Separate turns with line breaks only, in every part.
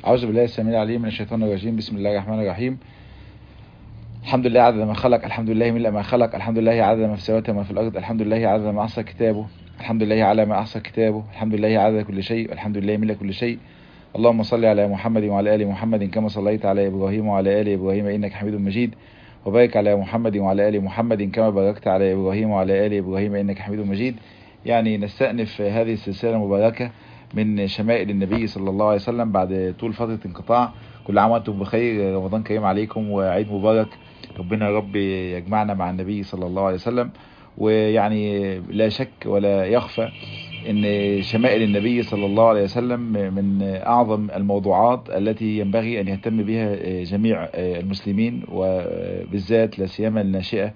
أعوذ بالله السميع العليم من الشيطان الرجيم بسم الله الرحمن الرحيم الحمد لله عدد ما خلق الحمد لله ملء ما خلق الحمد لله عدد ما في السماوات وما في الأرض الحمد لله عدد ما أحصى كتابه الحمد لله على ما أحصى كتابه الحمد لله عدد كل شيء والحمد لله ملء كل شيء اللهم صل على محمد وعلى آل محمد كما صليت على إبراهيم وعلى آل إبراهيم إنك حميد مجيد وبارك على محمد وعلى آل محمد كما باركت على إبراهيم وعلى آل إبراهيم إنك حميد مجيد يعني نستأنف هذه السلسلة المباركة من شمائل النبي صلى الله عليه وسلم بعد طول فترة انقطاع كل عام وانتم بخير رمضان كريم عليكم وعيد مبارك ربنا يا رب يجمعنا مع النبي صلى الله عليه وسلم ويعني لا شك ولا يخفى ان شمائل النبي صلى الله عليه وسلم من اعظم الموضوعات التي ينبغي ان يهتم بها جميع المسلمين وبالذات لا سيما الناشئه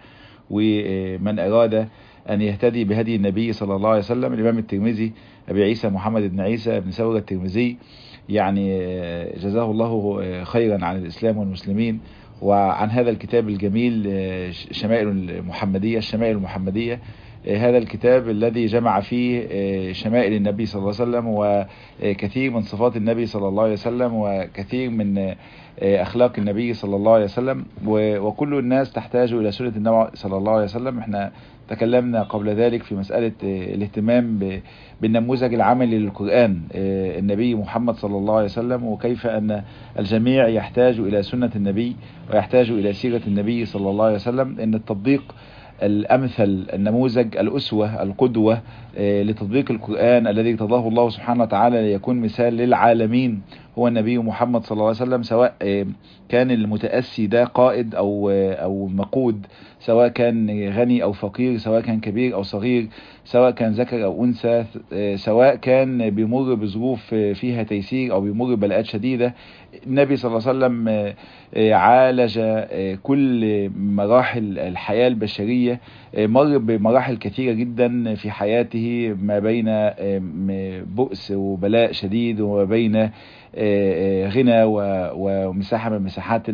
ومن اراد أن يهتدي بهدي النبي صلى الله عليه وسلم الإمام الترمذي أبي عيسى محمد بن عيسى بن ثورة الترمذي يعني جزاه الله خيرا عن الإسلام والمسلمين وعن هذا الكتاب الجميل شمائل المحمدية الشمائل المحمدية هذا الكتاب الذي جمع فيه شمائل النبي صلى الله عليه وسلم وكثير من صفات النبي صلى الله عليه وسلم وكثير من أخلاق النبي صلى الله عليه وسلم وكل الناس تحتاج إلى سنة النبي صلى الله عليه وسلم احنا تكلمنا قبل ذلك في مسألة الاهتمام بالنموذج العملي للقرآن النبي محمد صلى الله عليه وسلم وكيف أن الجميع يحتاج إلى سنة النبي ويحتاج إلى سيرة النبي صلى الله عليه وسلم أن التطبيق الأمثل النموذج الأسوة القدوة لتطبيق القرآن الذي ارتضاه الله سبحانه وتعالى ليكون مثال للعالمين هو النبي محمد صلى الله عليه وسلم سواء كان المتأسي ده قائد أو أو مقود سواء كان غني أو فقير سواء كان كبير أو صغير سواء كان ذكر أو أنثى سواء كان بيمر بظروف فيها تيسير أو بيمر بلاءات شديدة النبي صلى الله عليه وسلم عالج كل مراحل الحياة البشرية مر بمراحل كثيرة جدا في حياته ما بين بؤس وبلاء شديد وما بين غنى ومساحة من مساحات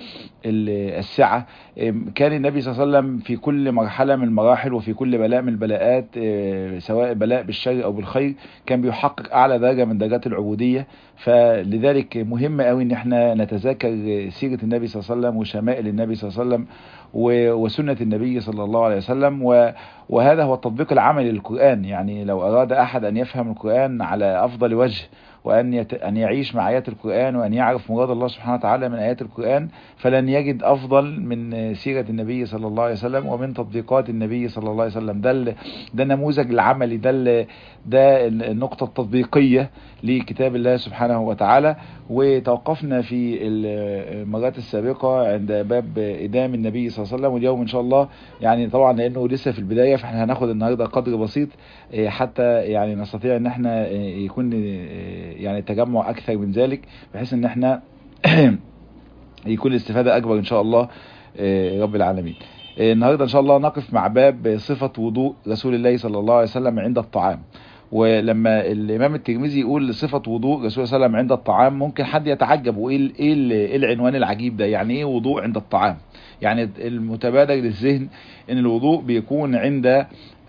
السعة كان النبي صلى الله عليه وسلم في كل مرحلة من المراحل وفي كل بلاء من البلاءات سواء بلاء بالشر أو بالخير كان بيحقق أعلى درجة من درجات العبودية فلذلك مهم قوي ان احنا نتذاكر سيرة النبي صلى الله عليه وسلم وشمائل النبي صلى الله عليه وسلم وسنة النبي صلى الله عليه وسلم وهذا هو التطبيق العملي للقرآن يعني لو أراد أحد أن يفهم القرآن على أفضل وجه وأن يت... أن يعيش مع آيات القرآن وأن يعرف مراد الله سبحانه وتعالى من آيات القرآن فلن يجد أفضل من سيرة النبي صلى الله عليه وسلم ومن تطبيقات النبي صلى الله عليه وسلم ده ال... ده النموذج العملي ده ال... ده النقطة التطبيقية لكتاب الله سبحانه وتعالى وتوقفنا في المرات السابقة عند باب إدام النبي صلى الله عليه وسلم واليوم إن شاء الله يعني طبعا لأنه لسه في البداية فاحنا هناخد النهاردة قدر بسيط حتى يعني نستطيع ان احنا يكون يعني تجمع اكثر من ذلك بحيث ان احنا يكون الاستفادة اكبر ان شاء الله رب العالمين النهاردة ان شاء الله نقف مع باب صفة وضوء رسول الله صلى الله عليه وسلم عند الطعام ولما الامام الترمذي يقول صفه وضوء رسول الله صلى الله عليه وسلم عند الطعام ممكن حد يتعجب وايه ايه العنوان العجيب ده يعني ايه وضوء عند الطعام يعني المتبادر للذهن ان الوضوء بيكون عند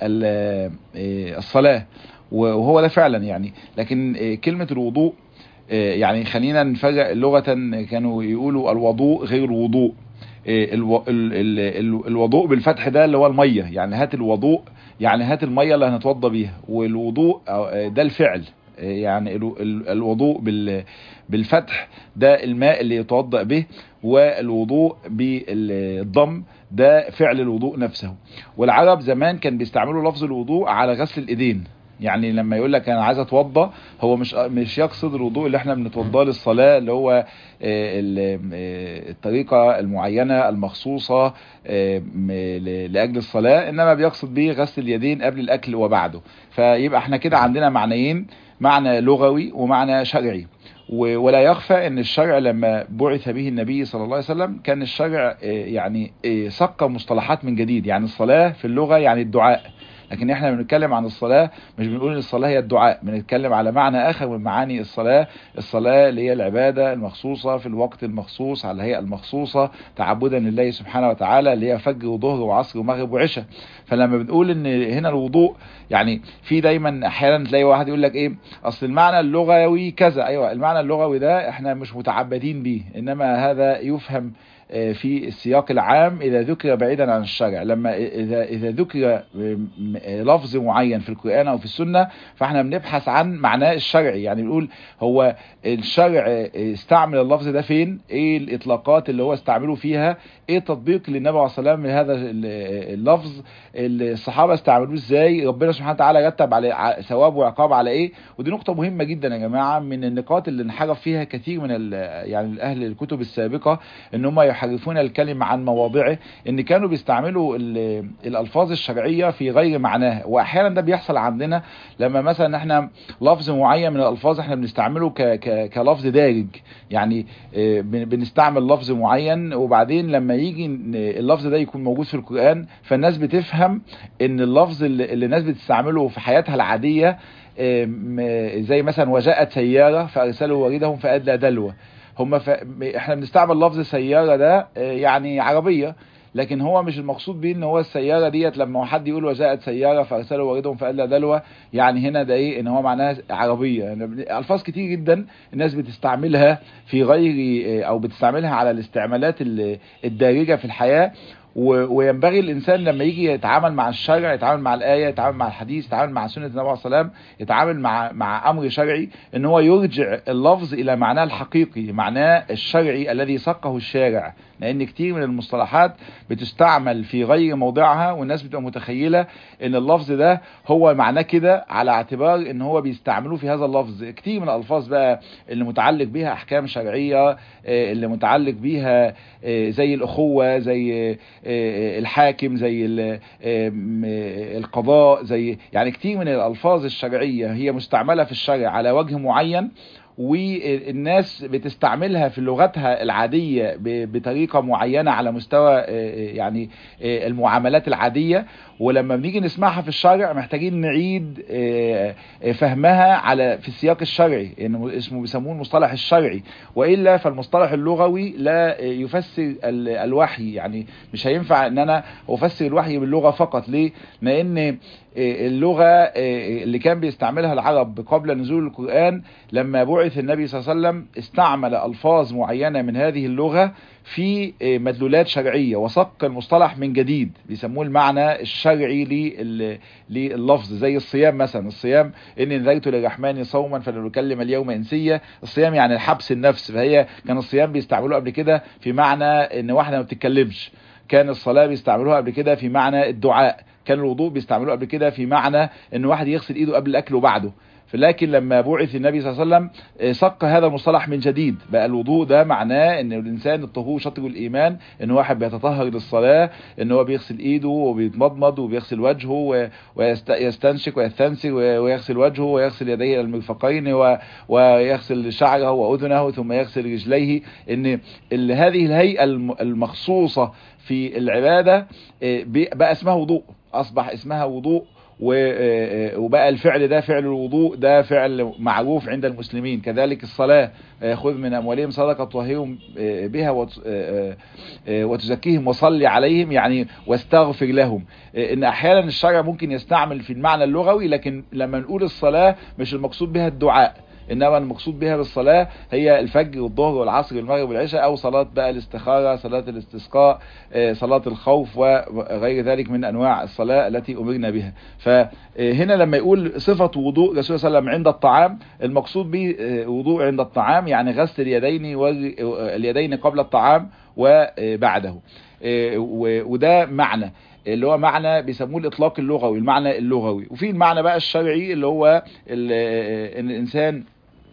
الصلاه وهو ده فعلا يعني لكن كلمه الوضوء يعني خلينا نفرق لغه كانوا يقولوا الوضوء غير الوضوء الو... ال... ال... الوضوء بالفتح ده اللي هو المية يعني هات الوضوء يعني هات المية اللي هنتوضى بيها والوضوء ده الفعل يعني الوضوء بال... بالفتح ده الماء اللي يتوضأ به والوضوء بالضم ده فعل الوضوء نفسه والعرب زمان كان بيستعملوا لفظ الوضوء على غسل الايدين يعني لما يقول لك انا عايز اتوضى هو مش مش يقصد الوضوء اللي احنا بنتوضاه للصلاه اللي هو الطريقه المعينه المخصوصه لاجل الصلاه انما بيقصد به غسل اليدين قبل الاكل وبعده فيبقى احنا كده عندنا معنيين معنى لغوي ومعنى شرعي ولا يخفى ان الشرع لما بعث به النبي صلى الله عليه وسلم كان الشرع يعني سق مصطلحات من جديد يعني الصلاه في اللغه يعني الدعاء لكن احنا بنتكلم عن الصلاة مش بنقول ان الصلاة هي الدعاء بنتكلم على معنى اخر من معاني الصلاة الصلاة اللي هي العبادة المخصوصة في الوقت المخصوص على الهيئة المخصوصة تعبدا لله سبحانه وتعالى اللي هي فجر وظهر وعصر ومغرب وعشاء فلما بنقول ان هنا الوضوء يعني في دايما احيانا تلاقي واحد يقول لك ايه اصل المعنى اللغوي كذا ايوه المعنى اللغوي ده احنا مش متعبدين بيه انما هذا يفهم في السياق العام إذا ذكر بعيدا عن الشرع لما إذا, إذا ذكر لفظ معين في القرآن أو في السنة فاحنا بنبحث عن معناه الشرعي يعني بنقول هو الشرع استعمل اللفظ ده فين ايه الإطلاقات اللي هو استعمله فيها ايه تطبيق للنبي عليه الصلاة والسلام لهذا اللفظ الصحابة استعملوه ازاي ربنا سبحانه وتعالى رتب على ثواب وعقاب على ايه ودي نقطة مهمة جدا يا جماعة من النقاط اللي انحرف فيها كثير من يعني أهل الكتب السابقة ان هم يحرفون الكلمة عن مواضعه ان كانوا بيستعملوا الالفاظ الشرعية في غير معناها واحيانا ده بيحصل عندنا لما مثلا احنا لفظ معين من الالفاظ احنا بنستعمله ك ك كلفظ دارج يعني بنستعمل لفظ معين وبعدين لما يجي اللفظ ده يكون موجود في القرآن فالناس بتفهم ان اللفظ اللي الناس بتستعمله في حياتها العادية زي مثلا وجاءت سيارة فارسلوا وردهم فادلى دلوة هم ف... احنا بنستعمل لفظ سيارة ده يعني عربية لكن هو مش المقصود بيه ان هو السيارة ديت لما حد يقول وجاءت سيارة فارسلوا وردهم فقال دلوة يعني هنا ده ايه ان هو معناها عربية يعني الفاظ كتير جدا الناس بتستعملها في غير او بتستعملها على الاستعمالات الدارجة في الحياة وينبغي الانسان لما يجي يتعامل مع الشرع يتعامل مع الايه يتعامل مع الحديث يتعامل مع سنه النبي عليه الصلاه يتعامل مع مع امر شرعي ان هو يرجع اللفظ الى معناه الحقيقي معناه الشرعي الذي سقه الشارع لان كتير من المصطلحات بتستعمل في غير موضعها والناس بتبقى متخيله ان اللفظ ده هو معناه كده على اعتبار ان هو بيستعملوه في هذا اللفظ كتير من الالفاظ بقى اللي متعلق بيها احكام شرعيه اللي متعلق بيها زي الاخوه زي الحاكم زي القضاء زي يعني كتير من الالفاظ الشرعيه هي مستعمله في الشرع على وجه معين والناس بتستعملها في لغتها العادية بطريقة معينة على مستوى يعني المعاملات العادية ولما بنيجي نسمعها في الشرع محتاجين نعيد فهمها على في السياق الشرعي يعني اسمه بيسموه المصطلح الشرعي وإلا فالمصطلح اللغوي لا يفسر الوحي يعني مش هينفع ان انا افسر الوحي باللغة فقط ليه لان اللغة اللي كان بيستعملها العرب قبل نزول القرآن لما بعث النبي صلى الله عليه وسلم استعمل ألفاظ معينة من هذه اللغة في مدلولات شرعية وصق المصطلح من جديد بيسموه المعنى الشرعي لللفظ زي الصيام مثلا الصيام إني نذرت للرحمن صوما فلن أكلم اليوم إنسية الصيام يعني الحبس النفس فهي كان الصيام بيستعملوه قبل كده في معنى إن واحدة ما بتتكلمش كان الصلاة بيستعملوها قبل كده في معنى الدعاء كان الوضوء بيستعملوه قبل كده في معنى ان واحد يغسل ايده قبل الاكل وبعده لكن لما بعث النبي صلى الله عليه وسلم صق هذا المصطلح من جديد بقى الوضوء ده معناه ان الانسان الطهور شطر الايمان ان واحد بيتطهر للصلاه ان هو بيغسل ايده وبيتمضمض وبيغسل وجهه ويستنشق ويستنسر ويغسل وجهه ويغسل يديه الى المرفقين ويغسل شعره واذنه ثم يغسل رجليه ان هذه الهيئه المخصوصه في العباده بقى اسمها وضوء اصبح اسمها وضوء وبقى الفعل ده فعل الوضوء ده فعل معروف عند المسلمين كذلك الصلاة خذ من أموالهم صدقة تطهرهم بها وتزكيهم وصلي عليهم يعني واستغفر لهم إن أحيانا الشرع ممكن يستعمل في المعنى اللغوي لكن لما نقول الصلاة مش المقصود بها الدعاء انما المقصود بها بالصلاة هي الفجر والظهر والعصر والمغرب والعشاء او صلاة بقى الاستخارة صلاة الاستسقاء صلاة الخوف وغير ذلك من انواع الصلاة التي امرنا بها فهنا لما يقول صفة وضوء رسول صلى الله عليه وسلم عند الطعام المقصود به وضوء عند الطعام يعني غسل اليدين واليدين قبل الطعام وبعده وده معنى اللي هو معنى بيسموه الاطلاق اللغوي المعنى اللغوي وفي المعنى بقى الشرعي اللي هو ان الانسان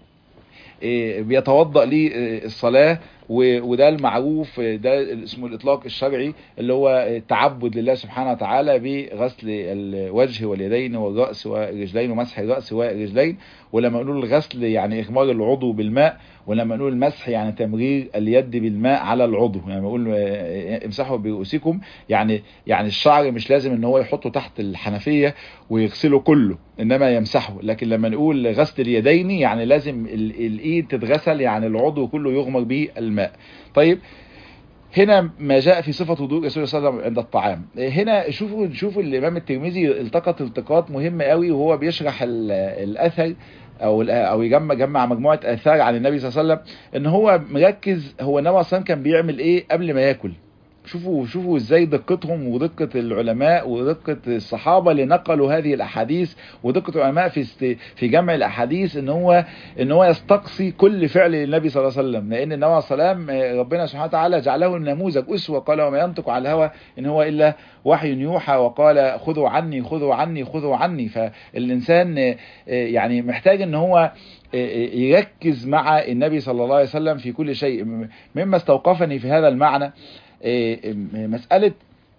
بيتوضأ للصلاة وده المعروف ده اسمه الاطلاق الشرعي اللي هو التعبد لله سبحانه وتعالى بغسل الوجه واليدين والراس والرجلين ومسح الراس والرجلين ولما نقول الغسل يعني اغمار العضو بالماء ولما نقول المسح يعني تمرير اليد بالماء على العضو يعني بقول امسحوا برؤوسكم يعني يعني الشعر مش لازم ان هو يحطه تحت الحنفيه ويغسله كله انما يمسحه لكن لما نقول غسل اليدين يعني لازم الايد تتغسل يعني العضو كله يغمر به الماء طيب هنا ما جاء في صفة وضوء رسول الله صلى الله عليه وسلم عند الطعام هنا شوفوا شوفوا الإمام الترمذي التقط التقاط مهم قوي وهو بيشرح الأثر او او يجمع جمع مجموعه اثار عن النبي صلى الله عليه وسلم ان هو مركز هو النبي اصلا كان بيعمل ايه قبل ما ياكل شوفوا شوفوا ازاي دقتهم ودقه العلماء ودقه الصحابه اللي نقلوا هذه الاحاديث ودقه العلماء في است... في جمع الاحاديث ان هو ان هو يستقصي كل فعل للنبي صلى الله عليه وسلم لان النبي صلى الله عليه وسلم ربنا سبحانه وتعالى جعله نموذج اسوه قال وما ينطق على الهوى ان هو الا وحي يوحى وقال خذوا عني خذوا عني خذوا عني فالانسان يعني محتاج ان هو يركز مع النبي صلى الله عليه وسلم في كل شيء مما استوقفني في هذا المعنى مسألة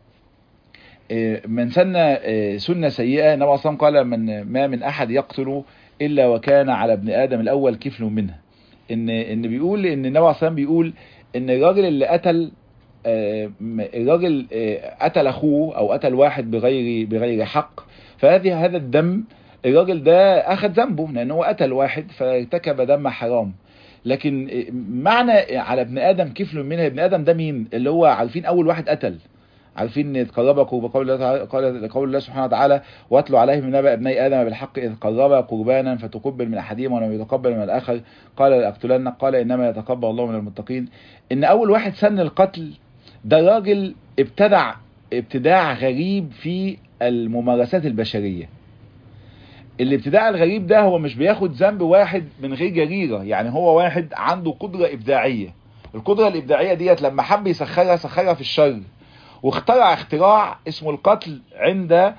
من سن سنة سيئة النبي صلى الله عليه وسلم قال من ما من أحد يقتل إلا وكان على ابن آدم الأول كفل منه إن إن بيقول إن النبي صلى الله عليه وسلم بيقول إن الراجل اللي قتل الراجل قتل أخوه أو قتل واحد بغير بغير حق فهذه هذا الدم الراجل ده أخذ ذنبه لأنه هو قتل واحد فارتكب دم حرام لكن معنى على ابن ادم كفل منها ابن ادم ده مين اللي هو عارفين اول واحد قتل عارفين ان قربكم بقول الله قال قول الله سبحانه وتعالى واتلوا عليهم من نبأ ابني ادم بالحق اذ قربا قربانا فتقبل من احدهما ولم يتقبل من الاخر قال لاقتلنك قال انما يتقبل الله من المتقين ان اول واحد سن القتل ده راجل ابتدع ابتداع غريب في الممارسات البشريه الابتداع الغريب ده هو مش بياخد ذنب واحد من غير جريرة يعني هو واحد عنده قدرة إبداعية القدرة الإبداعية ديت لما حب يسخرها سخرها في الشر واخترع اختراع اسمه القتل عند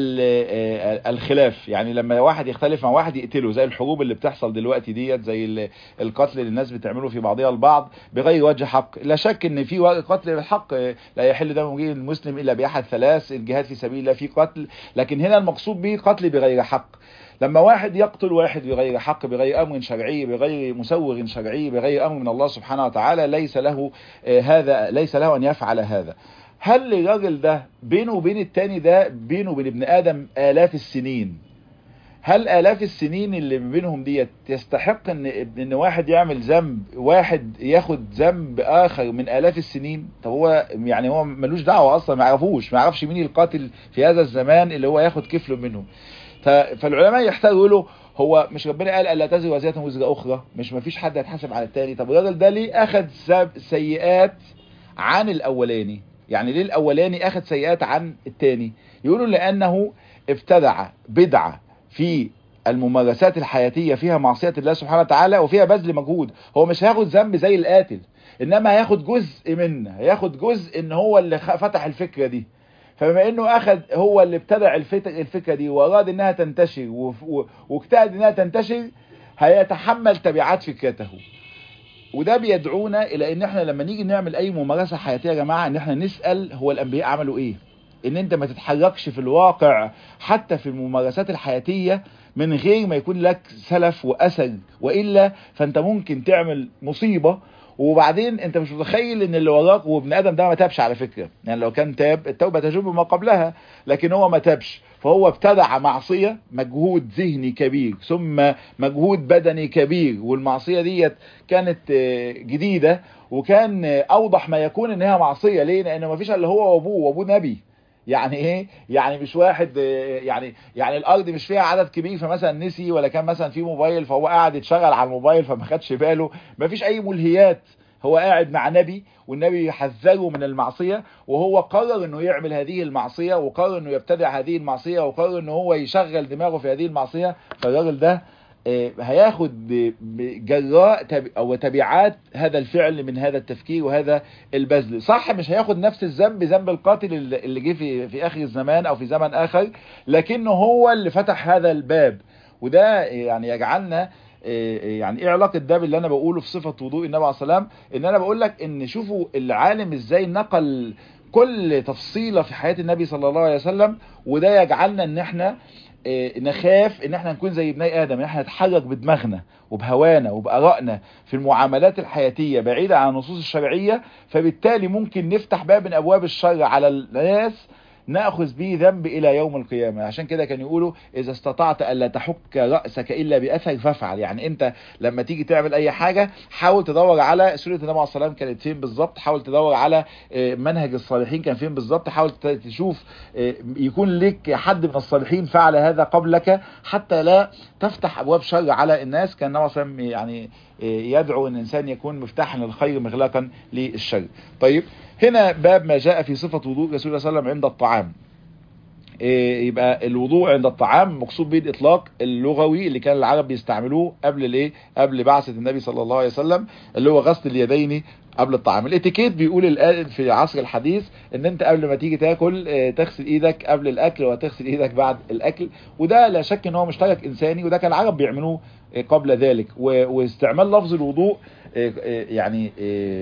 الخلاف يعني لما واحد يختلف مع واحد يقتله زي الحروب اللي بتحصل دلوقتي ديت زي القتل اللي الناس بتعمله في بعضها البعض بغير وجه حق لا شك ان في قتل بالحق لا يحل دم امرئ المسلم الا باحد ثلاث الجهاد في سبيل الله في قتل لكن هنا المقصود به قتل بغير حق لما واحد يقتل واحد بغير حق بغير امر شرعي بغير مسوغ شرعي بغير امر من الله سبحانه وتعالى ليس له هذا ليس له ان يفعل هذا هل الراجل ده بينه وبين التاني ده بينه وبين ابن ادم الاف السنين هل الاف السنين اللي بينهم ديت يستحق ان ان واحد يعمل ذنب واحد ياخد ذنب اخر من الاف السنين طب هو يعني هو ملوش دعوه اصلا ما يعرفوش ما يعرفش مين القاتل في هذا الزمان اللي هو ياخد كفله منهم فالعلماء يحتاجوا يقولوا هو مش ربنا قال الا تزر وزيره وزر اخرى مش ما فيش حد هيتحاسب على التاني طب الراجل ده ليه اخذ سيئات عن الاولاني يعني ليه الاولاني اخذ سيئات عن التاني يقولوا لانه ابتدع بدعه في الممارسات الحياتيه فيها معصيه الله سبحانه وتعالى وفيها بذل مجهود هو مش هياخد ذنب زي القاتل انما هياخد جزء منه هياخد جزء ان هو اللي فتح الفكره دي فبما انه اخذ هو اللي ابتدع الفكره دي واراد انها تنتشر واجتهد انها تنتشر هيتحمل تبعات فكرته وده بيدعونا الى ان احنا لما نيجي نعمل اي ممارسه حياتيه يا جماعه ان احنا نسال هو الانبياء عملوا ايه ان انت ما تتحركش في الواقع حتى في الممارسات الحياتيه من غير ما يكون لك سلف واثر والا فانت ممكن تعمل مصيبه وبعدين انت مش متخيل ان اللي وراك وابن ادم ده ما تابش على فكره يعني لو كان تاب التوبه تجوب ما قبلها لكن هو ما تابش فهو ابتدع معصيه مجهود ذهني كبير ثم مجهود بدني كبير والمعصيه ديت كانت جديده وكان اوضح ما يكون ان هي معصيه ليه لان ما فيش الا هو وابوه وابوه نبي يعني ايه يعني مش واحد يعني يعني الارض مش فيها عدد كبير فمثلا نسي ولا كان مثلا في موبايل فهو قاعد يتشغل على الموبايل فما خدش باله ما فيش اي ملهيات هو قاعد مع نبي والنبي يحذره من المعصية وهو قرر انه يعمل هذه المعصية وقرر انه يبتدع هذه المعصية وقرر انه هو يشغل دماغه في هذه المعصية فالراجل ده هياخد جراء او تبعات هذا الفعل من هذا التفكير وهذا البذل صح مش هياخد نفس الذنب ذنب القاتل اللي جه في في اخر الزمان او في زمن اخر لكنه هو اللي فتح هذا الباب وده يعني يجعلنا يعني ايه علاقه ده باللي انا بقوله في صفه وضوء النبي عليه الصلاه والسلام ان انا بقول لك ان شوفوا العالم ازاي نقل كل تفصيله في حياه النبي صلى الله عليه وسلم وده يجعلنا ان احنا نخاف ان احنا نكون زي ابني ادم ان احنا نتحرك بدماغنا وبهوانا وبارائنا في المعاملات الحياتيه بعيده عن النصوص الشرعيه فبالتالي ممكن نفتح باب من ابواب الشر على الناس ناخذ به ذنب الى يوم القيامه عشان كده كانوا يقولوا اذا استطعت الا تحك راسك الا باثر فافعل يعني انت لما تيجي تعمل اي حاجه حاول تدور على سوره النبي عليه الصلاه والسلام كانت فين بالظبط حاول تدور على منهج الصالحين كان فين بالظبط حاول تشوف يكون لك حد من الصالحين فعل هذا قبلك حتى لا تفتح ابواب شر على الناس كان النبي عليه الصلاه يعني يدعو ان الانسان يكون مفتاحا للخير مغلقا للشر طيب هنا باب ما جاء في صفة وضوء رسول الله صلى الله عليه وسلم عند الطعام يبقى الوضوء عند الطعام مقصود به الاطلاق اللغوي اللي كان العرب بيستعملوه قبل الايه قبل بعثه النبي صلى الله عليه وسلم اللي هو غسل اليدين قبل الطعام الاتيكيت بيقول الان في العصر الحديث ان انت قبل ما تيجي تاكل تغسل ايدك قبل الاكل وتغسل ايدك بعد الاكل وده لا شك ان هو مشترك انساني وده كان العرب بيعملوه قبل ذلك واستعمال لفظ الوضوء يعني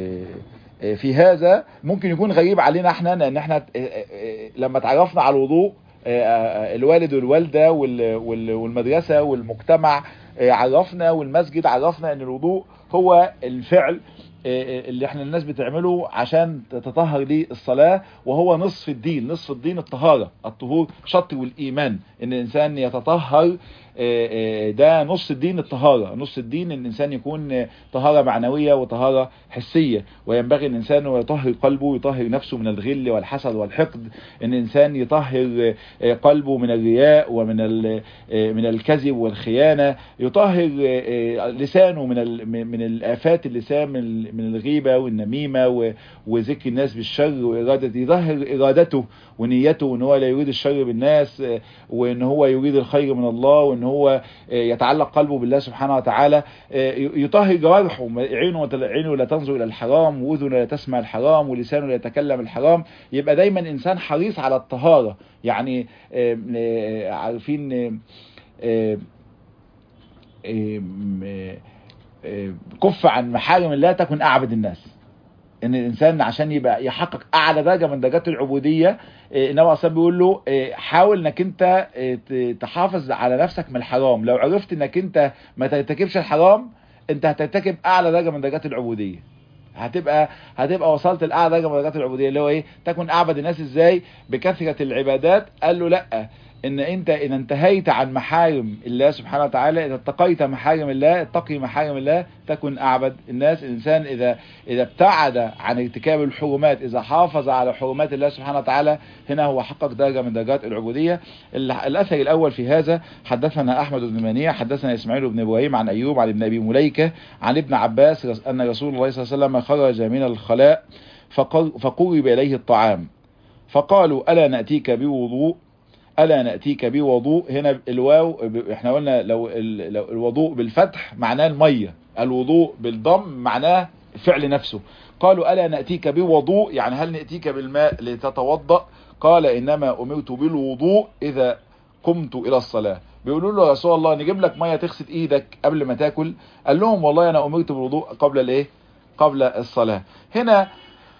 في هذا ممكن يكون غريب علينا احنا لان احنا لما تعرفنا على الوضوء الوالد والوالده والمدرسه والمجتمع عرفنا والمسجد عرفنا ان الوضوء هو الفعل اللي احنا الناس بتعمله عشان تتطهر للصلاة وهو نصف الدين نصف الدين الطهارة الطهور شطر والإيمان ان الإنسان يتطهر ده نص الدين الطهارة نص الدين ان الانسان يكون طهارة معنوية وطهارة حسية وينبغي الانسان يطهر قلبه ويطهر نفسه من الغل والحسد والحقد ان الانسان يطهر قلبه من الرياء ومن من الكذب والخيانة يطهر لسانه من من الافات اللسان من الغيبة والنميمة وذكر الناس بالشر وإرادة يظهر إرادته ونيته ان هو لا يريد الشر بالناس وان هو يريد الخير من الله وان هو يتعلق قلبه بالله سبحانه وتعالى يطهر جوارحه عينه عينه لا تنظر الى الحرام واذنه لا تسمع الحرام ولسانه لا يتكلم الحرام يبقى دايما انسان حريص على الطهارة يعني عارفين كف عن محارم الله تكن اعبد الناس ان الانسان عشان يبقى يحقق اعلى درجه من درجات العبوديه النبي عليه بيقول له حاول انك انت تحافظ على نفسك من الحرام لو عرفت انك انت ما ترتكبش الحرام انت هترتكب اعلى درجه من درجات العبوديه هتبقى هتبقى وصلت لاعلى درجه من درجات العبوديه اللي هو ايه تكن اعبد الناس ازاي بكثره العبادات قال له لا ان انت اذا انتهيت عن محارم الله سبحانه وتعالى اذا اتقيت محارم الله اتقي محارم الله تكن اعبد الناس الانسان اذا اذا ابتعد عن ارتكاب الحرمات اذا حافظ على حرمات الله سبحانه وتعالى هنا هو حقق درجه من درجات العبوديه الاثر الاول في هذا حدثنا احمد بن منيع حدثنا اسماعيل بن ابراهيم عن ايوب عن ابن ابي مليكه عن ابن عباس ان رسول الله صلى الله عليه وسلم خرج من الخلاء فقرب اليه الطعام فقالوا الا ناتيك بوضوء ألا نأتيك بوضوء هنا الواو احنا قلنا لو الوضوء بالفتح معناه المية الوضوء بالضم معناه الفعل نفسه قالوا ألا نأتيك بوضوء يعني هل نأتيك بالماء لتتوضأ قال إنما أمرت بالوضوء إذا قمت إلى الصلاة بيقولوا له يا رسول الله نجيب لك مية تغسل إيدك قبل ما تاكل قال لهم والله أنا أمرت بالوضوء قبل الإيه قبل الصلاة هنا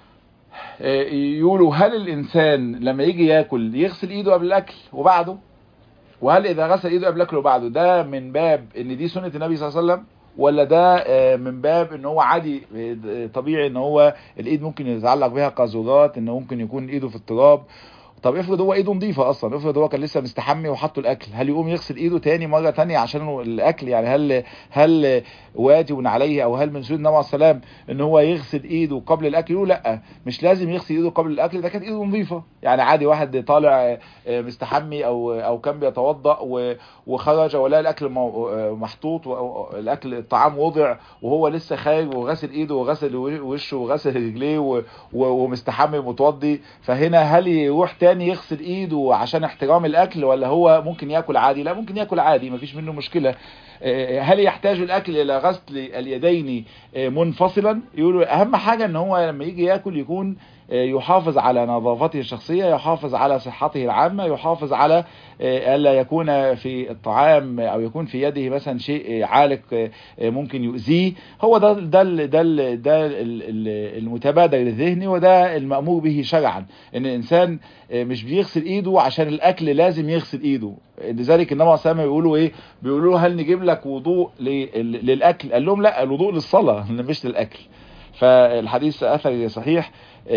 يقولوا هل الانسان لما يجي ياكل يغسل ايده قبل الاكل وبعده وهل اذا غسل ايده قبل الاكل وبعده ده من باب ان دي سنة النبي صلى الله عليه وسلم ولا ده من باب ان هو عادي طبيعي ان هو الايد ممكن يتعلق بها قاذورات ان ممكن يكون ايده في التراب طب افرض هو ايده نظيفه اصلا افرض هو كان لسه مستحمي وحطه الاكل هل يقوم يغسل ايده تاني مره تانية عشان الاكل يعني هل هل واجب عليه او هل من سنه النبي عليه السلام ان هو يغسل ايده قبل الاكل يقول لا مش لازم يغسل ايده قبل الاكل ده كانت ايده نظيفه يعني عادي واحد طالع مستحمي او او كان بيتوضا وخرج ولا الاكل محطوط الاكل الطعام وضع وهو لسه خارج وغسل ايده وغسل وشه وغسل رجليه ومستحمي ومتوضي فهنا هل يروح تاني يغسل ايده عشان احترام الاكل ولا هو ممكن ياكل عادي لا ممكن ياكل عادي مفيش منه مشكله هل يحتاج الاكل الى غسل اليدين منفصلا يقولوا اهم حاجه ان هو لما يجي ياكل يكون يحافظ على نظافته الشخصية يحافظ على صحته العامة يحافظ على ألا يكون في الطعام أو يكون في يده مثلا شيء عالق ممكن يؤذيه هو ده ده ده ده المتبادر الذهني وده المأمور به شرعا ان الانسان مش بيغسل ايده عشان الاكل لازم يغسل ايده لذلك النبي عليه الصلاه بيقولوا ايه بيقولوا له هل نجيب لك وضوء للاكل قال لهم لا الوضوء للصلاه مش للاكل فالحديث اثر صحيح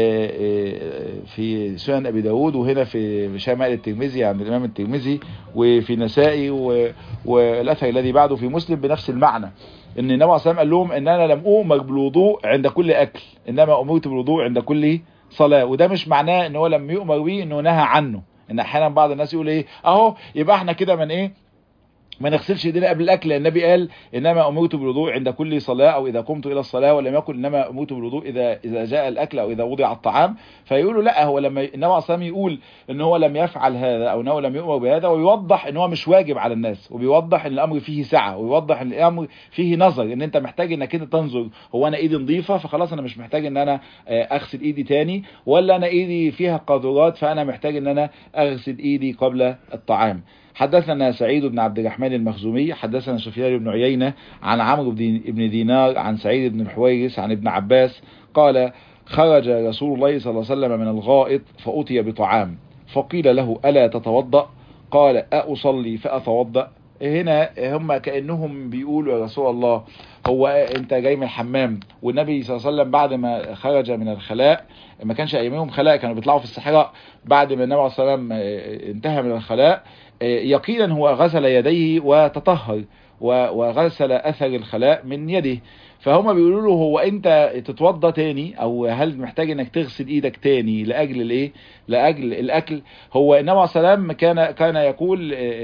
في سنن ابي داود وهنا في شمال الترمذي عند الامام الترمذي وفي نسائي والاثر الذي بعده في مسلم بنفس المعنى ان النبي عليه الصلاه قال لهم ان انا لم اؤمر بالوضوء عند كل اكل انما امرت بالوضوء عند كل صلاه وده مش معناه ان هو لم يؤمر به انه نهى عنه ان احيانا بعض الناس يقول ايه اهو يبقى احنا كده من ايه ما نغسلش ايدينا قبل الاكل لان النبي قال انما امرت بالوضوء عند كل صلاه او اذا قمت الى الصلاه ولم يقل انما امرت بالوضوء اذا اذا جاء الاكل او اذا وضع الطعام فيقولوا لا هو لما النبي عليه الصلاه يقول ان هو لم يفعل هذا او انه لم يؤمر بهذا ويوضح ان هو مش واجب على الناس وبيوضح ان الامر فيه سعه ويوضح ان الامر فيه نظر ان انت محتاج انك انت تنظر هو انا ايدي نظيفه فخلاص انا مش محتاج ان انا اغسل ايدي تاني ولا انا ايدي فيها قاذورات فانا محتاج ان انا اغسل ايدي قبل الطعام حدثنا سعيد بن عبد الرحمن المخزومي حدثنا سفيان بن عيينة عن عمرو بن دينار عن سعيد بن الحويرس عن ابن عباس قال خرج رسول الله صلى الله عليه وسلم من الغائط فأتي بطعام فقيل له ألا تتوضأ قال أصلي فأتوضأ هنا هم كأنهم بيقولوا يا رسول الله هو انت جاي من الحمام والنبي صلى الله عليه وسلم بعد ما خرج من الخلاء ما كانش ايامهم خلاء كانوا بيطلعوا في الصحراء بعد ما النبي صلى الله عليه وسلم انتهى من الخلاء يقينا هو غسل يديه وتطهر وغسل اثر الخلاء من يده فهم بيقولوا له هو انت تتوضى تاني او هل محتاج انك تغسل ايدك تاني لاجل الايه لاجل الاكل هو النبي عليه السلام كان كان يقول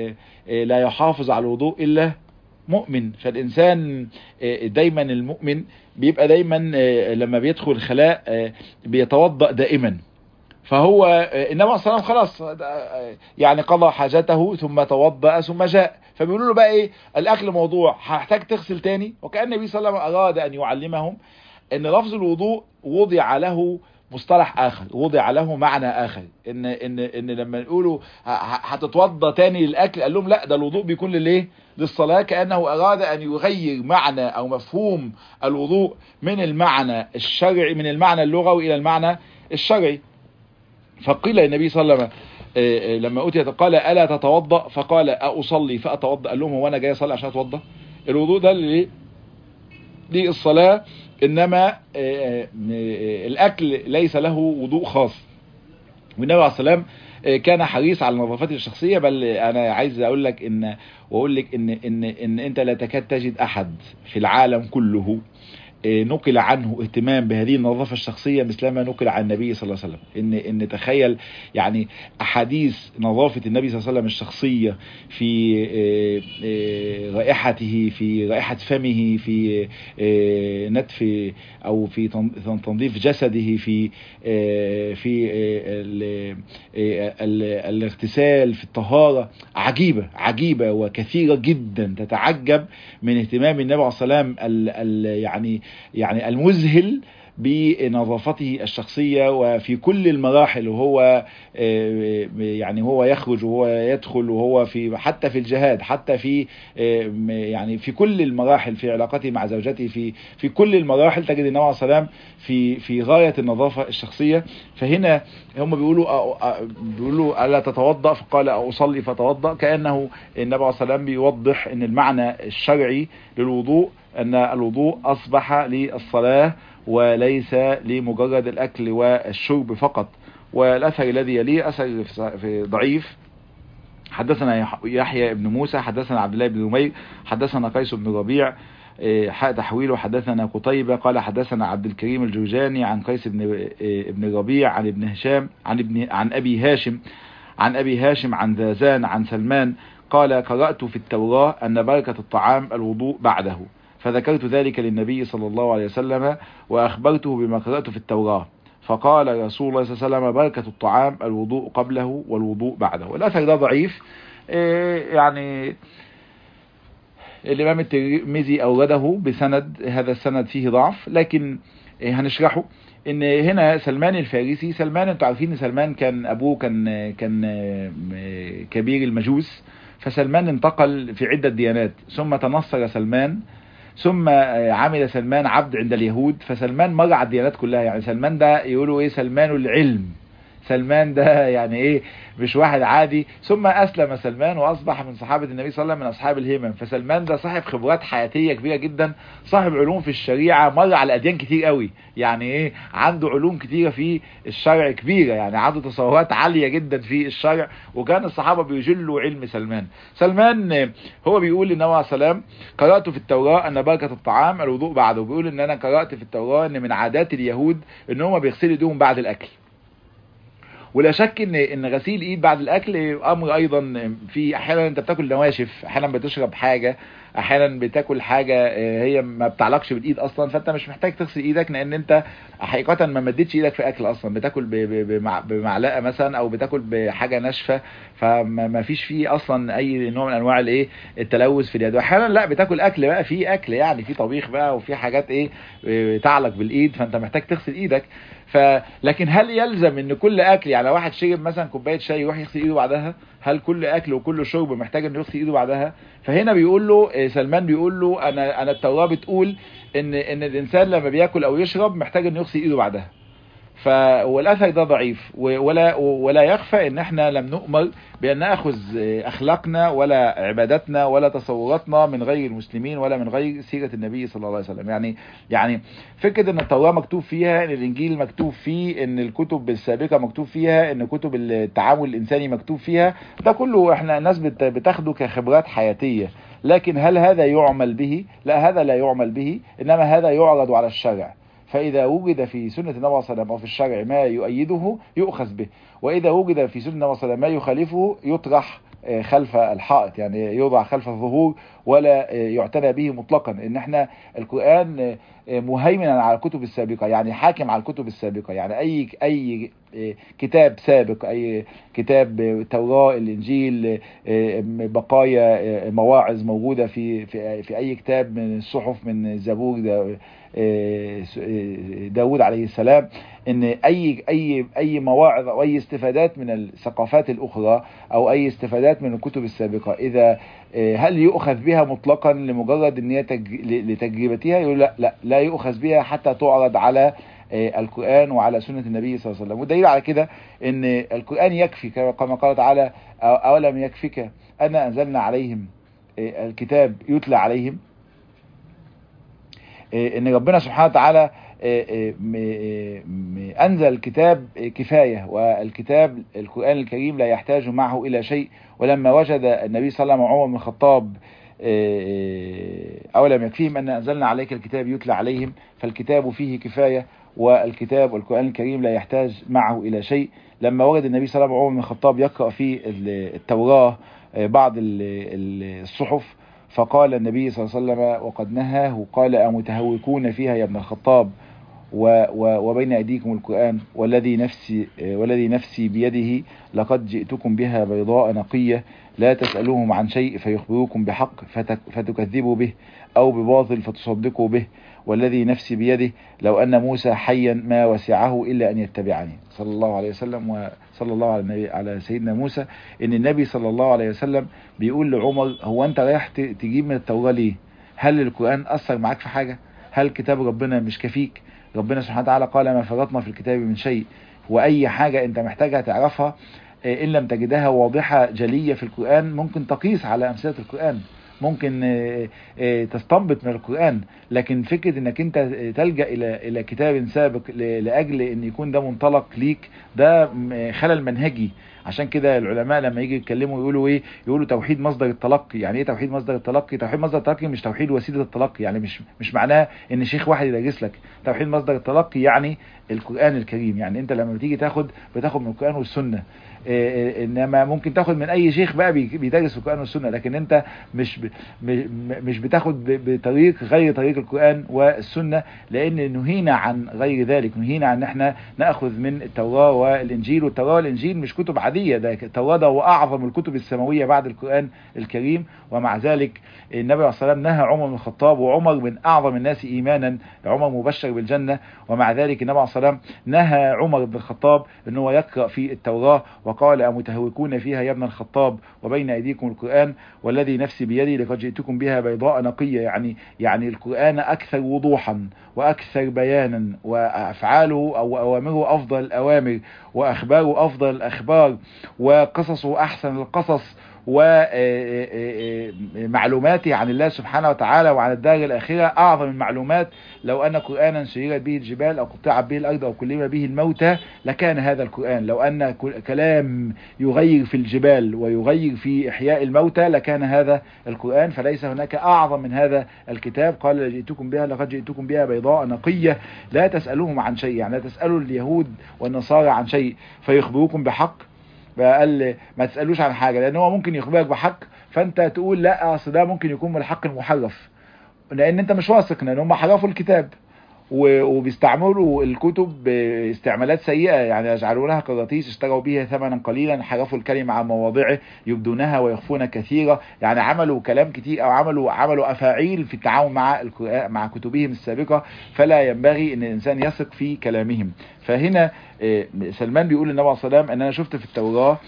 لا يحافظ على الوضوء الا مؤمن فالانسان دايما المؤمن بيبقى دايما لما بيدخل الخلاء بيتوضا دائما فهو النبي عليه الصلاه خلاص يعني قضى حاجته ثم توضأ ثم جاء فبيقولوا له بقى ايه الاكل موضوع هحتاج تغسل تاني وكان النبي صلى الله عليه وسلم اراد ان يعلمهم ان لفظ الوضوء وضع له مصطلح اخر وضع له معنى اخر ان ان ان لما نقولوا هتتوضى تاني للاكل قال لهم لا ده الوضوء بيكون للايه للصلاه كانه اراد ان يغير معنى او مفهوم الوضوء من المعنى الشرعي من المعنى اللغوي الى المعنى الشرعي فقيل النبي صلى الله عليه وسلم لما أتي قال ألا تتوضأ فقال أصلي فأتوضأ قال لهم هو أنا جاي أصلي عشان أتوضأ الوضوء ده ليه للصلاة إنما الأكل ليس له وضوء خاص والنبي عليه السلام كان حريص على نظافته الشخصية بل أنا عايز أقول لك إن وأقول لك إن إن إن أنت لا تكاد تجد أحد في العالم كله نقل عنه اهتمام بهذه النظافة الشخصية مثلما نقل عن النبي صلى الله عليه وسلم ان ان تخيل يعني احاديث نظافة النبي صلى الله عليه وسلم الشخصية في رائحته في رائحة فمه في نتف او في تنظيف جسده في في الاغتسال في الطهارة عجيبة عجيبة وكثيرة جدا تتعجب من اهتمام النبي عليه الصلاة والسلام يعني يعني المذهل بنظافته الشخصية وفي كل المراحل وهو يعني هو يخرج وهو يدخل وهو في حتى في الجهاد حتى في يعني في كل المراحل في علاقته مع زوجته في في كل المراحل تجد النبي عليه السلام في في غاية النظافة الشخصية فهنا هم بيقولوا بيقولوا الا تتوضا فقال اصلي فتوضا كانه النبي عليه السلام بيوضح ان المعنى الشرعي للوضوء ان الوضوء اصبح للصلاة وليس لمجرد الاكل والشرب فقط والاثر الذي يليه اثر في ضعيف حدثنا يحيى بن موسى حدثنا عبد الله بن نمير حدثنا قيس بن ربيع حاء تحويله حدثنا قتيبة قال حدثنا عبد الكريم الجوجاني عن قيس بن ابن ربيع عن ابن هشام عن ابن عن ابي هاشم عن ابي هاشم عن ذازان عن سلمان قال قرأت في التوراة ان بركة الطعام الوضوء بعده فذكرت ذلك للنبي صلى الله عليه وسلم وأخبرته بما قرأت في التوراة فقال رسول الله صلى الله عليه وسلم بركة الطعام الوضوء قبله والوضوء بعده والأثر ده ضعيف يعني الإمام الترمذي أورده بسند هذا السند فيه ضعف لكن هنشرحه ان هنا سلمان الفارسي سلمان انتوا عارفين ان سلمان كان ابوه كان كان كبير المجوس فسلمان انتقل في عدة ديانات ثم تنصر سلمان ثم عمل سلمان عبد عند اليهود فسلمان مر على الديانات كلها يعني سلمان ده يقولوا ايه سلمان العلم سلمان ده يعني ايه مش واحد عادي ثم اسلم سلمان واصبح من صحابه النبي صلى الله عليه وسلم من اصحاب الهمم فسلمان ده صاحب خبرات حياتيه كبيره جدا صاحب علوم في الشريعه مر على اديان كتير قوي يعني ايه عنده علوم كتيره في الشرع كبيره يعني عنده تصورات عاليه جدا في الشرع وكان الصحابه بيجلوا علم سلمان سلمان هو بيقول للنبي عليه السلام قرات في التوراه ان بركه الطعام الوضوء بعده بيقول ان انا قرات في التوراه ان من عادات اليهود ان هم بيغسلوا ايديهم بعد الاكل ولا شك ان ان غسيل ايد بعد الاكل امر ايضا في احيانا انت بتاكل نواشف احيانا بتشرب حاجه احيانا بتاكل حاجه هي ما بتعلقش بالايد اصلا فانت مش محتاج تغسل ايدك لان انت حقيقه ما مدتش ايدك في اكل اصلا بتاكل بمعلقه مثلا او بتاكل بحاجه ناشفه فما فيش فيه اصلا اي نوع من انواع الايه التلوث في اليد واحيانا لا بتاكل اكل بقى في اكل يعني في طبيخ بقى وفي حاجات ايه تعلق بالايد فانت محتاج تغسل ايدك ف لكن هل يلزم ان كل اكل يعني واحد شرب مثلا كوبايه شاي يروح يغسل ايده بعدها هل كل اكل وكل شرب محتاج انه يغسل ايده بعدها فهنا بيقول له سلمان بيقول له انا انا التوراه بتقول ان ان الانسان لما بياكل او يشرب محتاج انه يغسل ايده بعدها ف والاثر ده ضعيف ولا ولا يخفى ان احنا لم نؤمر بان ناخذ اخلاقنا ولا عباداتنا ولا تصوراتنا من غير المسلمين ولا من غير سيره النبي صلى الله عليه وسلم يعني يعني فكره ان التوراه مكتوب فيها ان الانجيل مكتوب فيه ان الكتب السابقه مكتوب فيها ان كتب التعامل الانساني مكتوب فيها ده كله احنا الناس بتاخده كخبرات حياتيه لكن هل هذا يعمل به لا هذا لا يعمل به انما هذا يعرض على الشرع فإذا وجد في سنة النبي صلى الله عليه وسلم أو في الشرع ما يؤيده يؤخذ به وإذا وجد في سنة النبي صلى الله عليه وسلم ما يخالفه يطرح خلف الحائط يعني يوضع خلف الظهور ولا يعتنى به مطلقا ان احنا القرآن مهيمنا على الكتب السابقة يعني حاكم على الكتب السابقة يعني اي اي كتاب سابق اي كتاب التوراة الانجيل بقايا مواعظ موجودة في في في اي كتاب من الصحف من زبور داود عليه السلام ان اي اي اي مواعظ او اي استفادات من الثقافات الاخرى او اي استفادات من الكتب السابقه اذا هل يؤخذ بها مطلقا لمجرد ان هي لتجربتها يقول لا لا لا يؤخذ بها حتى تعرض على القرآن وعلى سنة النبي صلى الله عليه وسلم والدليل على كده ان القرآن يكفي كما قال تعالى أولم يكفك أن أنزلنا عليهم الكتاب يتلى عليهم ان ربنا سبحانه وتعالى انزل الكتاب كفايه والكتاب القران الكريم لا يحتاج معه الى شيء ولما وجد النبي صلى الله عليه وسلم عمر بن الخطاب اولم يكفيهم ان انزلنا عليك الكتاب يتلى عليهم فالكتاب فيه كفايه والكتاب والقران الكريم لا يحتاج معه الى شيء لما وجد النبي صلى الله عليه وسلم عمر بن الخطاب يقرا في التوراه بعض الصحف فقال النبي صلى الله عليه وسلم وقد نهاه قال أمتهوكون فيها يا ابن الخطاب وبين أيديكم القرآن والذي نفسي والذي نفسي بيده لقد جئتكم بها بيضاء نقية لا تسألوهم عن شيء فيخبروكم بحق فتكذبوا به أو بباطل فتصدقوا به والذي نفسي بيده لو أن موسى حيا ما وسعه إلا أن يتبعني صلى الله عليه وسلم وصلى الله على النبي على سيدنا موسى إن النبي صلى الله عليه وسلم بيقول لعمر هو أنت رايح تجيب من التوراة ليه هل القرآن أثر معاك في حاجة هل كتاب ربنا مش كفيك ربنا سبحانه وتعالى قال ما فرطنا في الكتاب من شيء وأي حاجة أنت محتاجها تعرفها إن لم تجدها واضحة جلية في القرآن ممكن تقيس على أمثلة القرآن ممكن تستنبط من القرآن لكن فكرة انك انت تلجأ الى الى كتاب سابق لاجل ان يكون ده منطلق ليك ده خلل منهجي عشان كده العلماء لما يجي يتكلموا يقولوا ايه يقولوا توحيد مصدر التلقي يعني ايه توحيد مصدر التلقي توحيد مصدر التلقي مش توحيد وسيله التلقي يعني مش مش معناه ان شيخ واحد يدرس لك توحيد مصدر التلقي يعني القران الكريم يعني انت لما بتيجي تاخد بتاخد من القران والسنه انما ممكن تاخد من اي شيخ بقى بيدرس القران والسنه لكن انت مش مش بتاخد بطريق غير طريق القران والسنه لان نهينا عن غير ذلك نهينا عن ان احنا ناخذ من التوراه والانجيل والتوراه والانجيل مش كتب عاديه ده التوراه ده هو اعظم الكتب السماويه بعد القران الكريم ومع ذلك النبي عليه الصلاه والسلام نهى عمر بن الخطاب وعمر من اعظم الناس ايمانا عمر مبشر بالجنه ومع ذلك النبي عليه الصلاه والسلام نهى عمر بن الخطاب ان هو يقرا في التوراه وقال أمتهوكون فيها يا ابن الخطاب وبين أيديكم القرآن والذي نفسي بيدي به لقد جئتكم بها بيضاء نقية يعني يعني القرآن أكثر وضوحا وأكثر بيانا وأفعاله أو أوامره أفضل الأوامر وأخباره أفضل الأخبار وقصصه أحسن القصص ومعلوماته عن الله سبحانه وتعالى وعن الدار الآخرة أعظم المعلومات لو أن قرآنا سيرت به الجبال أو قطعت به الأرض أو كلم به الموتى لكان هذا القرآن لو أن كلام يغير في الجبال ويغير في إحياء الموتى لكان هذا القرآن فليس هناك أعظم من هذا الكتاب قال جئتكم بها لقد جئتكم بها بيضاء نقية لا تسألوهم عن شيء يعني لا تسألوا اليهود والنصارى عن شيء فيخبروكم بحق فقال ما تسألوش عن حاجة لان هو ممكن يخبرك بحق فانت تقول لا اصل ده ممكن يكون من الحق المحرف لان انت مش واثق لان هم حرفوا الكتاب وبيستعملوا الكتب باستعمالات سيئة يعني يجعلونها قراطيس اشتروا بها ثمنا قليلا حرفوا الكلمة عن مواضعه يبدونها ويخفون كثيرا يعني عملوا كلام كتير او عملوا عملوا افاعيل في التعامل مع مع كتبهم السابقة فلا ينبغي ان الانسان يثق في كلامهم فهنا سلمان بيقول للنبي عليه الصلاه والسلام ان انا شفت في التوراه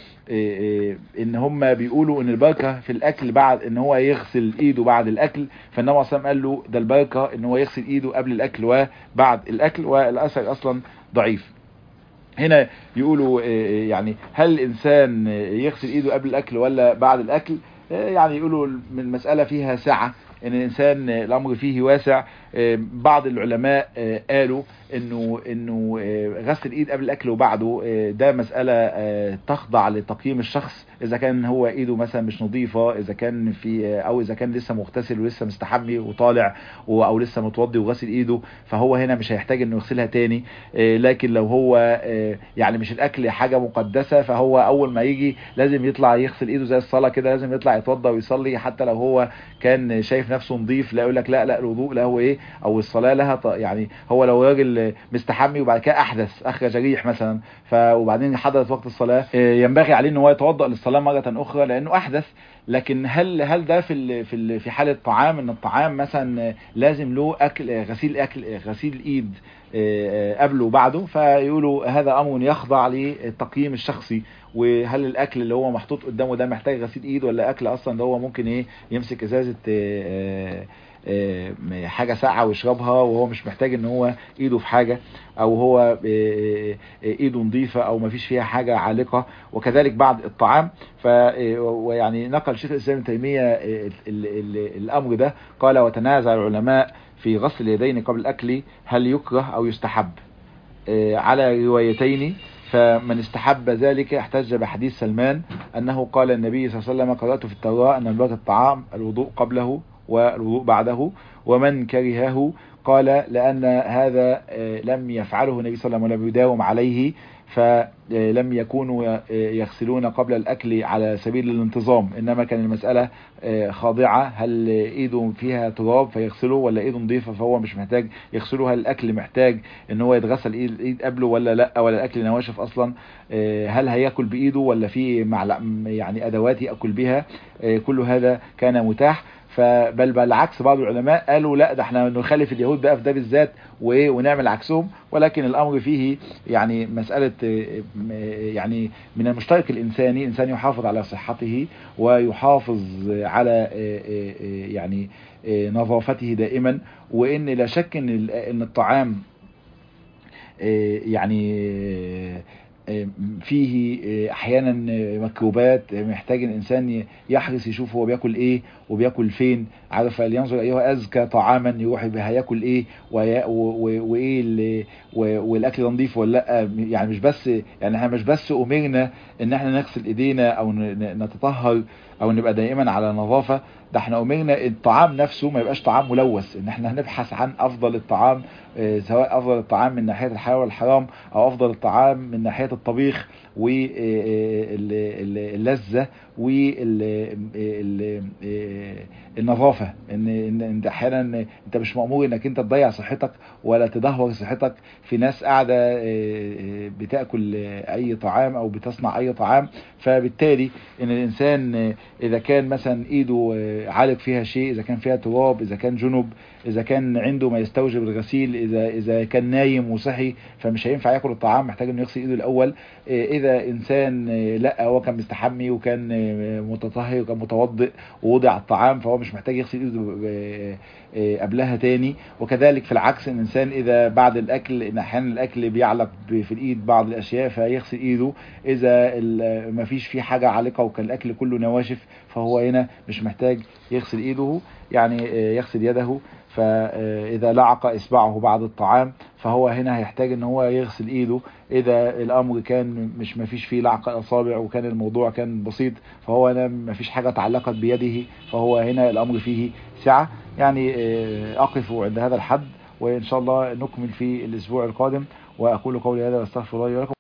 ان هم بيقولوا ان البركه في الاكل بعد ان هو يغسل ايده بعد الاكل فالنبي عليه الصلاه والسلام قال له ده البركه ان هو يغسل ايده قبل الاكل وبعد الاكل والاثر اصلا ضعيف هنا يقولوا يعني هل الانسان يغسل ايده قبل الاكل ولا بعد الاكل يعني يقولوا المساله فيها سعه ان الانسان الامر فيه واسع بعض العلماء قالوا انه انه غسل الايد قبل الاكل وبعده ده مساله تخضع لتقييم الشخص اذا كان هو ايده مثلا مش نظيفه اذا كان في او اذا كان لسه مغتسل ولسه مستحمي وطالع او لسه متوضي وغسل ايده فهو هنا مش هيحتاج انه يغسلها تاني لكن لو هو يعني مش الاكل حاجه مقدسه فهو اول ما يجي لازم يطلع يغسل ايده زي الصلاه كده لازم يطلع يتوضى ويصلي حتى لو هو كان شايف نفسه نظيف لا يقول لك لا لا الوضوء لا هو ايه او الصلاه لها يعني هو لو راجل مستحمي وبعد كده احدث اخرج ريح مثلا ف وبعدين حضرت وقت الصلاه ينبغي عليه ان هو يتوضا للصلاه مره اخرى لانه احدث لكن هل هل ده في ال في ال في حاله طعام ان الطعام مثلا لازم له اكل غسيل اكل غسيل الايد قبله وبعده فيقولوا هذا امر يخضع للتقييم الشخصي وهل الاكل اللي هو محطوط قدامه ده محتاج غسيل ايد ولا اكل اصلا ده هو ممكن ايه يمسك ازازه حاجه ساقعه ويشربها وهو مش محتاج ان هو ايده في حاجه او هو ايده نظيفه او ما فيش فيها حاجه عالقه وكذلك بعد الطعام ف ويعني نقل شيخ الاسلام ابن تيميه الامر ده قال وتنازع العلماء في غسل اليدين قبل الاكل هل يكره او يستحب على روايتين فمن استحب ذلك احتج بحديث سلمان انه قال النبي صلى الله عليه وسلم قرأت في التوراة ان البركة الطعام الوضوء قبله والوضوء بعده ومن كرهه قال لأن هذا لم يفعله النبي صلى الله عليه وسلم ولم يداوم عليه فلم يكونوا يغسلون قبل الأكل على سبيل الانتظام إنما كان المسألة خاضعة هل إيده فيها تراب فيغسله ولا إيده نظيفة فهو مش محتاج يغسله هل الأكل محتاج إن هو يتغسل إيد قبله ولا لا ولا الأكل نواشف أصلا هل هياكل بإيده ولا في معلق يعني أدوات يأكل بها كل هذا كان متاح فبل بالعكس بعض العلماء قالوا لا ده احنا نخالف اليهود بقى في ده بالذات وايه ونعمل عكسهم ولكن الامر فيه يعني مسألة يعني من المشترك الانساني انسان يحافظ على صحته ويحافظ على يعني نظافته دائما وان لا شك ان ان الطعام يعني فيه احيانا ميكروبات محتاج الانسان يحرص يشوف هو بياكل ايه وبياكل فين عارف لينظر ايها ازكى طعاما يروح هياكل ايه وايه والاكل ده نظيف ولا لا يعني مش بس يعني احنا مش بس امرنا ان احنا نغسل ايدينا او نتطهر او نبقى دائما على نظافه ده احنا امرنا الطعام نفسه ما يبقاش طعام ملوث ان احنا هنبحث عن افضل الطعام اه سواء افضل الطعام من ناحيه الحلال والحرام او افضل الطعام من ناحيه الطبيخ واللذه والنظافه ان ان احيانا انت مش مامور انك انت تضيع صحتك ولا تدهور صحتك في ناس قاعده بتاكل اي طعام او بتصنع اي طعام فبالتالي ان الانسان اذا كان مثلا ايده عالق فيها شيء اذا كان فيها تراب اذا كان جنب اذا كان عنده ما يستوجب الغسيل اذا اذا كان نايم وصحي فمش هينفع ياكل الطعام محتاج انه يغسل ايده الاول اذا انسان لا هو كان مستحمي وكان متطهر وكان متوضئ ووضع الطعام فهو مش مش محتاج يغسل ايده قبلها تاني وكذلك في العكس الانسان اذا بعد الاكل ان احيانا الاكل بيعلق في الايد بعض الاشياء فيغسل ايده اذا ما فيش فيه حاجه عالقه وكان الاكل كله نواشف فهو هنا مش محتاج يغسل ايده يعني يغسل يده فاذا لعق اصبعه بعد الطعام فهو هنا هيحتاج ان هو يغسل ايده اذا الامر كان مش ما فيش فيه لعق اصابع وكان الموضوع كان بسيط فهو هنا ما فيش حاجه تعلقت بيده فهو هنا الامر فيه سعه يعني اقف عند هذا الحد وان شاء الله نكمل في الاسبوع القادم واقول قولي هذا واستغفر الله ولكم